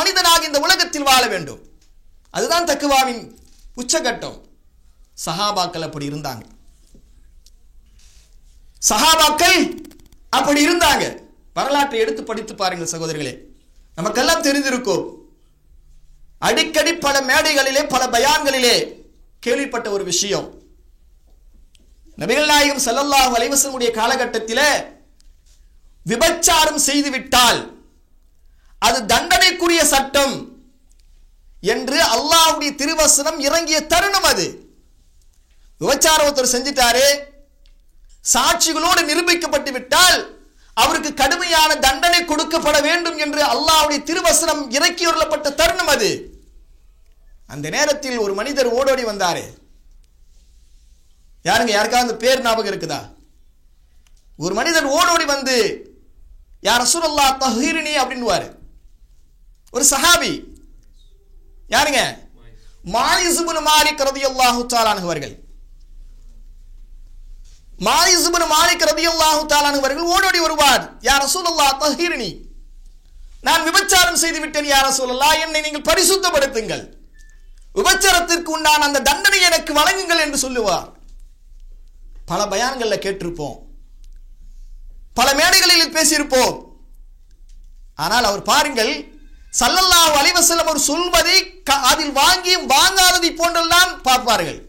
மனிதனாக இந்த உலகத்தில் வாழ வேண்டும் அதுதான் தக்குவாவின் உச்சகட்டம் சஹாபாக்கள் அப்படி இருந்தாங்க சஹாபாக்கள் அப்படி இருந்தாங்க வரலாற்றை எடுத்து படித்து பாருங்கள் சகோதரிகளே நமக்கெல்லாம் தெரிந்திருக்கும் அடிக்கடி பல மேடைகளிலே பல பயான்களிலே கேள்விப்பட்ட ஒரு விஷயம் நபிகள் நாயகம் ஸல்லல்லாஹு அலைஹி வஸல்லமுடைய காலகட்டத்திலே விபச்சாரம் செய்துவிட்டால் அது தண்டனைக்குரிய சட்டம் என்று அல்லாஹ்வுடைய திருவசனம் இறங்கிய தருணம் அது விபச்சாரம் ஒருத்தர் செஞ்சிட்டாரு சாட்சிகளோடு நிரூபிக்கப்பட்டு விட்டால் அவருக்கு கடுமையான தண்டனை கொடுக்கப்பட வேண்டும் என்று அல்லாஹ்வுடைய திருவசனம் இறக்கியுள்ளப்பட்ட தருணம் அது அந்த நேரத்தில் ஒரு மனிதர் ஓடோடி வந்தாரு யாருங்க யாருக்காவது அந்த பேர் ஞாபகம் இருக்குதா ஒரு மனிதர் ஓடோடி வந்து யார் ரசூலுல்லா தஹீரினி அப்படின்னுவாரு ஒரு சஹாபி யாருங்க மாயிசுபுன் மாலிக் ரதியல்லாஹு தஆலானு அவர்கள் மாயிசுபுன் மாலிக் ரதியல்லாஹு தஆலானு அவர்கள் ஓடோடி வருவார் யார் ரசூலுல்லா தஹீரினி நான் விபச்சாரம் செய்து விட்டேன் யார் ரசூலுல்லா என்னை நீங்கள் பரிசுத்தப்படுத்துங்கள் விபச்சாரத்திற்கு உண்டான அந்த தண்டனை எனக்கு வழங்குங்கள் என்று சொல்லுவார் பல பயான்கள்ல கேட்டிருப்போம் பல மேடைகளில் பேசியிருப்போம் ஆனால் அவர் பாருங்கள் சல்லல்லாஹு அலைஹி வஸல்லம் அவர் சொல்வதை க- அதில் வாங்கி வாங்காததை போன்றெல்லாம் பார்ப்பார்கள்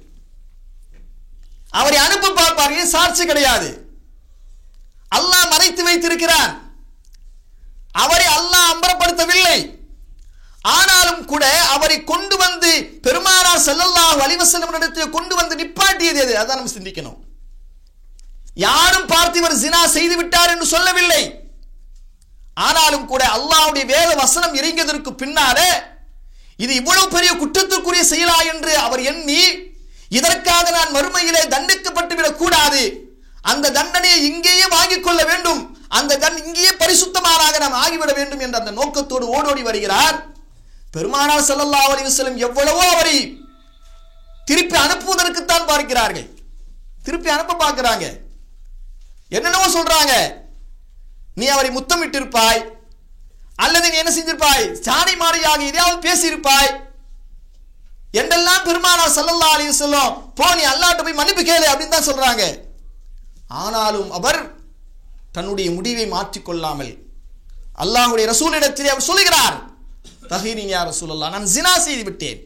அவரை அனுப்ப பார்ப்பார்கள் சாட்சி கிடையாது அல்லாஹ் மறைத்து வைத்திருக்கிறான் அவரை அல்லாஹ் அம்பரப்படுத்தவில்லை ஆனாலும் கூட அவரை கொண்டு வந்து பெருமானார் ஸல்லல்லாஹு அலைஹி வஸல்லம் இடத்தில் கொண்டு வந்து நிப்பாட்டியது எது அதான் நம்ம சிந்திக்கணும் யாரும் பார்த்து இவர் ஜினா செய்து விட்டார் என்று சொல்லவில்லை ஆனாலும் கூட அல்லாஹ்வுடைய வேத வசனம் இறங்கியதற்கு பின்னாலே இது இவ்வளவு பெரிய குற்றத்திற்குரிய செயலா என்று அவர் எண்ணி இதற்காக நான் மறுமையிலே தண்டிக்கப்பட்டு விடக் கூடாது அந்த தண்டனையை இங்கேயே வாங்கிக் கொள்ள வேண்டும் அந்த தன் இங்கேயே பரிசுத்தமானாக நாம் ஆகிவிட வேண்டும் என்ற அந்த நோக்கத்தோடு ஓடோடி வருகிறார் பெருமானார் ஸல்லல்லாஹு அலைஹி வஸல்லம் எவ்வளவோ அவரை திருப்பி அனுப்புவதற்குத்தான் பார்க்கிறார்கள் திருப்பி அனுப்ப பார்க்கிறாங்க என்னென்னவோ சொல்றாங்க நீ அவரை முத்தமிட்டிருப்பாய் அல்லது நீ என்ன செஞ்சிருப்பாய் சாணி மாறியாக எதையாவது பேசியிருப்பாய் என்றெல்லாம் பெருமானார் ஸல்லல்லாஹு அலைஹி வஸல்லம் போ நீ அல்லாஹ்ட்ட போய் மன்னிப்பு கேளு அப்படின்னு தான் சொல்றாங்க ஆனாலும் அவர் தன்னுடைய முடிவை மாற்றிக்கொள்ளாமல் அல்லாஹ்வுடைய ரசூலிடத்திலே அவர் சொல்லுகிறார் தஹீரின் யா ரசூலல்லாஹ் நான் ஜினா செய்து விட்டேன்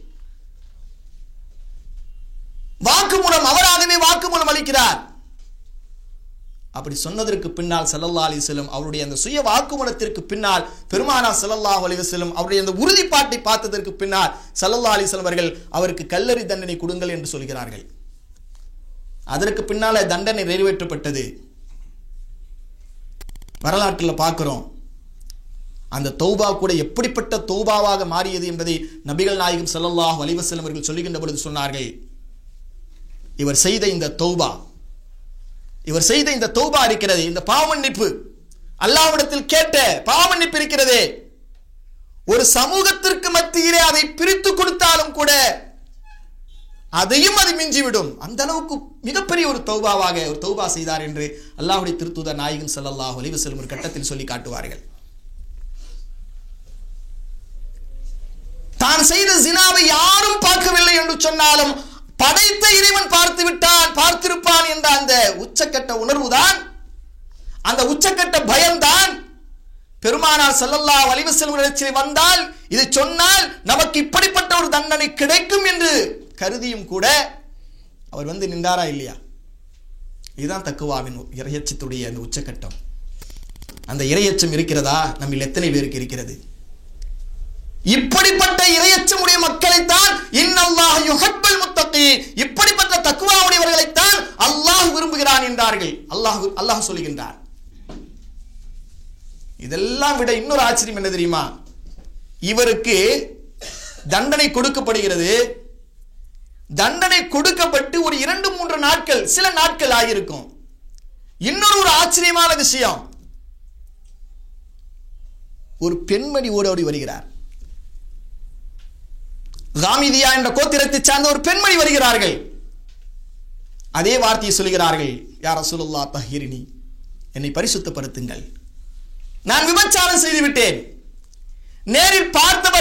வாக்குமூலம் அவராகவே வாக்குமூலம் அளிக்கிறார் அப்படி சொன்னதற்கு பின்னால் ஸல்லல்லாஹு அலைஹி வஸல்லம் அவருடைய அந்த சுய வாக்குமூலத்திற்கு பின்னால் பெருமானார் ஸல்லல்லாஹு அலைஹி வஸல்லம் அவருடைய அந்த உறுதிப்பாட்டை பார்த்ததற்கு பின்னால் ஸல்லல்லாஹு அலைஹி வஸல்லம் அவர்கள் அவருக்கு கல்லறி தண்டனை கொடுங்கள் என்று சொல்கிறார்கள் அதற்கு பின்னால தண்டனை நிறைவேற்றப்பட்டது வரலாற்றில் பார்க்கிறோம் அந்த தௌபா கூட எப்படிப்பட்ட தௌபாவாக மாறியது என்பதை நபிகள் நாயகம் ஸல்லல்லாஹு அலைஹி வஸல்லம் அவர்கள் சொல்லுகின்ற பொழுது சொன்னார்கள் இவர் செய்த இந்த தௌபா இவர் செய்த இந்த தௌபா இருக்கிறது இந்த பாவமன்னிப்பு அல்லாஹ்விடத்தில் கேட்ட பாவமன்னிப்பு இருக்கிறதே ஒரு சமூகத்திற்கு மத்தியிலே அதை பிரித்து கொடுத்தாலும் கூட அதையும் அது மிஞ்சிவிடும் அந்த அளவுக்கு மிகப்பெரிய ஒரு தௌபாவாக ஒரு தௌபா செய்தார் என்று அல்லாஹ்வுடைய திருத்தூதர் நாயகன் ஸல்லல்லாஹு அலைஹி வஸல்லம் ஒரு கட்டத்தில் சொல்லி காட்டுவார்கள் தான் செய்த ஜினாவை யாரும் பார்க்கவில்லை என்று சொன்னாலும் படைத்த இறைவன் பார்த்து விட்டான் பார்த்திருப்பான் என்ற அந்த உச்சக்கட்ட உணர்வுதான் அந்த உச்சக்கட்ட பயம்தான் பெருமானார் ஸல்லல்லாஹு அலைஹி வஸல்லம் இடத்தில் வந்தால் இது சொன்னால் நமக்கு இப்படிப்பட்ட ஒரு தண்டனை கிடைக்கும் என்று கருதியும் கூட அவர் வந்து நின்றாரா இல்லையா இதுதான் தக்குவாவின் இறையச்சத்துடைய அந்த உச்சக்கட்டம் அந்த இறையச்சம் இருக்கிறதா நம்மில் எத்தனை பேருக்கு இருக்கிறது இப்படிப்பட்ட இரையச்சமுடைய மக்களைத்தான் இன்னல்லாஹ் யுஹப்பல் முத்தகி இப்படிப்பட்ட தக்குவாவுடையவர்களைத்தான் அல்லாஹ் விரும்புகிறான் என்றார்கள் அல்லாஹ் அல்லாஹ் சொல்லுகின்றார் இதெல்லாம் விட இன்னொரு ஆச்சரியம் என்ன தெரியுமா இவருக்கு தண்டனை கொடுக்கப்படுகிறது தண்டனை கொடுக்கப்பட்டு ஒரு இரண்டு மூன்று நாட்கள் சில நாட்கள் ஆகியிருக்கும் இன்னொரு ஒரு ஆச்சரியமான விஷயம் ஒரு பெண்மணி ஓடோடி வருகிறார் காமிதியா என்ற கோத்திரத்தை சார்ந்த ஒரு பெண்மணி வருகிறார்கள் அதே வார்த்தையை சொல்கிறார்கள் யார் ரசூலுல்லாஹ் தஹீரினி என்னை பரிசுத்தப்படுத்துங்கள் நான் விபச்சாரம் செய்து விட்டேன் நேரில் பார்த்தவர்